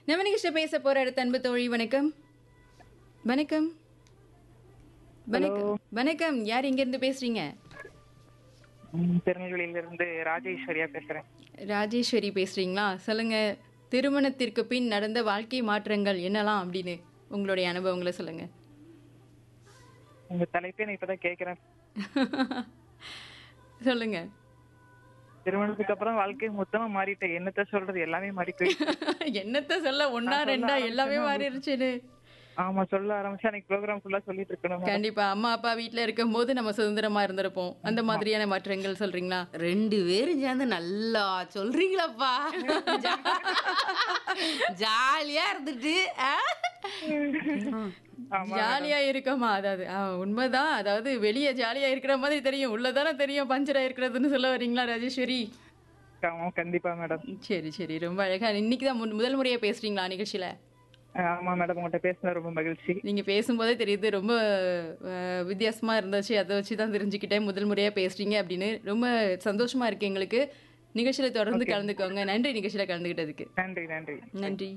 நம்ம நிகழ்ச்சியில பேச போற அடுத்த அன்பு தோழி வணக்கம் வணக்கம் வணக்கம் வணக்கம் யார் இங்க இருந்து பேசுறீங்க ம், திருநெல்வேலியிலிருந்து ராஜேஸ்வரியா பேசுறேன் ராஜேஸ்வரி பேசுறீங்களா சொல்லுங்க திருமணத்திற்கு பின் நடந்த வாழ்க்கை மாற்றங்கள் என்னலாம் அப்படின்னு உங்களுடைய அனுபவங்களை சொல்லுங்க உங்க தலைப்பே நான் இப்பதான் கேக்குறேன் சொல்லுங்க திருமணத்துக்கு அப்புறம் வாழ்க்கை மொத்தமா மாறிட்டேன் என்னத்த சொல்றது எல்லாமே மாறி போயிடுச்சு என்னத்த சொல்ல ஒன்னா ரெண்டா எல்லாமே மாறிடுச்சுன்னு ஆமா சொல்ல ஆரம்பிச்சா அன்னைக்கு ப்ரோக்ராம் ஃபுல்லா சொல்லிட்டு இருக்கணும் கண்டிப்பா அம்மா அப்பா வீட்ல இருக்கும் போது நம்ம சுதந்திரமா இருந்திருப்போம் அந்த மாதிரியான மாற்றங்கள் சொல்றீங்களா ரெண்டு பேரும் சேர்ந்து நல்லா சொல்றீங்களப்பா ஜாலியா இருந்துட்டு ஆ? ஜாலியா இருக்கோமா அதாவது ஆ, உண்மைதான் அதாவது வெளியே ஜாலியா இருக்கிற மாதிரி தெரியும் உள்ளதானே தெரியும் பஞ்சரா இருக்கிறதுன்னு சொல்ல வரீங்களா ராஜேஸ்வரி ஆமா கண்டிப்பா மேடம் சரி சரி ரொம்ப அழகா இன்னைக்கு தான் முதல் முறையா பேசுறீங்களா நிகழ்ச்சியில ஆமா மேடம் உங்கள்கிட்ட பேசுனது ரொம்ப மகிழ்ச்சி நீங்க பேசும்போதே தெரியுது ரொம்ப அஹ், வித்தியாசமா இருந்துச்சு அதை வச்சு தான் தெரிஞ்சுக்கிட்டேன் முதல் முறையா பேசுறீங்க அப்படின்னு ரொம்ப சந்தோஷமா இருக்கு எங்களுக்கு நிகழ்ச்சியில தொடர்ந்து கலந்துக்கோங்க நன்றி நிகழ்ச்சியில கலந்துக்கிட்டதுக்கு நன்றி நன்றி நன்றி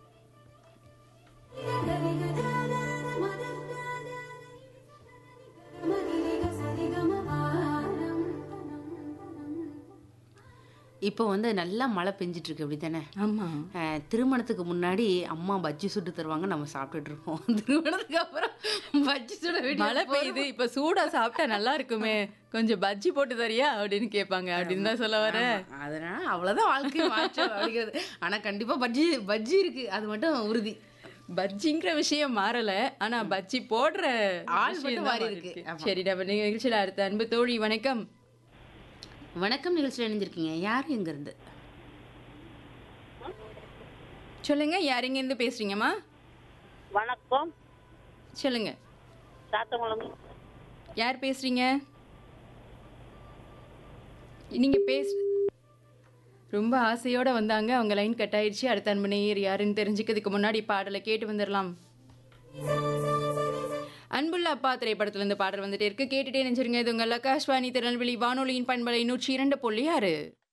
இப்போ வந்து நல்லா மழை பெஞ்சிட்டு இருக்கு அப்படித்தானே ஆமா அஹ், திருமணத்துக்கு முன்னாடி அம்மா பஜ்ஜி சுட்டு தருவாங்க நம்ம சாப்பிட்டுட்டு இருப்போம் திருமணத்துக்கு அப்புறம் பஜ்ஜி சுட வேண்டிய மழை பெய்யுது இப்ப சூடா சாப்பிட்டா நல்லா இருக்குமே கொஞ்சம் பஜ்ஜி போட்டு தரியா அப்படின்னு கேட்பாங்க அப்படின்னு தான் சொல்ல வர ஆமா. அதனால அவ்வளவுதான் வாழ்க்கை மாற்றம் அப்படிங்கிறது ஆனா கண்டிப்பா பஜ்ஜி பஜ்ஜி இருக்கு அது மட்டும் உறுதி பஜ்ஜிங்கிற விஷயம் மாறல ஆனா பஜ்ஜி போடுற ஆள் விஷயம் மட்டும் தான் மாறி மாறி இருக்கு. இருக்கு. ஆமா. சரி நம்ம நிகழ்ச்சியில அடுத்த அன்பு தோழி வணக்கம் வணக்கம் நிகழ்ச்சியில் இணைஞ்சிருக்கீங்க யார் எங்க இருந்து சொல்லுங்க யாருங்க இருந்து பேசுறீங்கம்மா வணக்கம் சொல்லுங்க சாத்தங்குளம் யார் பேசுறீங்க நீங்க பேச ரொம்ப ஆசையோட வந்தாங்க அவங்க லைன் கட் ஆயிடுச்சு அடுத்த அன்பு நேயர் யாருன்னு தெரிஞ்சுக்கிறதுக்கு முன்னாடி பாடலை கேட்டு வந்துடலாம் அன்புள்ள அப்பா திரைப்படத்துல இருந்து பாடல் வந்துட்டே இருக்கு கேட்டுட்டே நினைச்சிருங்க இது உங்கள் ஆகாஷ்வாணி திருநெல்வேலி வானொலியின் பண்பலை நூற்றி இரண்டு புள்ளி ஆறு